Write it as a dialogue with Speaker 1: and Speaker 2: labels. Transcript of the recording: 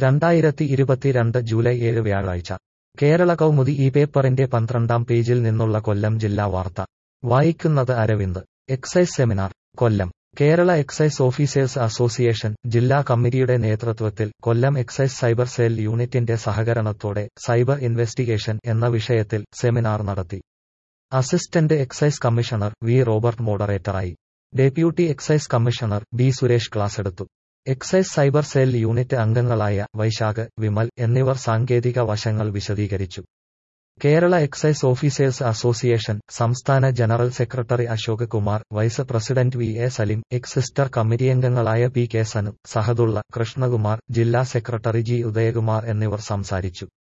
Speaker 1: രണ്ടായിരത്തി ഇരുപത്തിരണ്ട് ജൂലൈ ഏഴ് വ്യാഴാഴ്ച കേരള കൗമുദി ഈ പേപ്പറിന്റെ പന്ത്രണ്ടാം പേജിൽ നിന്നുള്ള കൊല്ലം ജില്ലാ വാർത്ത വായിക്കുന്നത് Aravind excise seminar Kollam Kerala excise officers association ജില്ലാ കമ്മിറ്റിയുടെ നേതൃത്വത്തിൽ കൊല്ലം എക്സൈസ് സൈബർ സെൽ യൂണിറ്റിന്റെ സഹകരണത്തോടെ സൈബർ ഇൻവെസ്റ്റിഗേഷൻ എന്ന വിഷയത്തിൽ സെമിനാർ നടത്തി assistant excise commissioner V Robert മോഡറേറ്ററായി deputy excise commissioner B Suresh class എടുത്തു എക്സൈസ് സൈബർ സെൽ യൂണിറ്റ് അംഗങ്ങളായ വൈശാഖ് വിമൽ എന്നിവർ സാങ്കേതിക വശങ്ങൾ വിശദീകരിച്ചു കേരള എക്സൈസ് ഓഫീസേഴ്സ് അസോസിയേഷൻ സംസ്ഥാന general secretary Ashok Kumar vice president V A Salim എക്സ് സിസ്റ്റർ കമ്മിറ്റി അംഗങ്ങളായ പി കെ സനു സഹദുള്ള കൃഷ്ണകുമാർ ജില്ലാ സെക്രട്ടറി ജി ഉദയകുമാർ എന്നിവർ സംസാരിച്ചു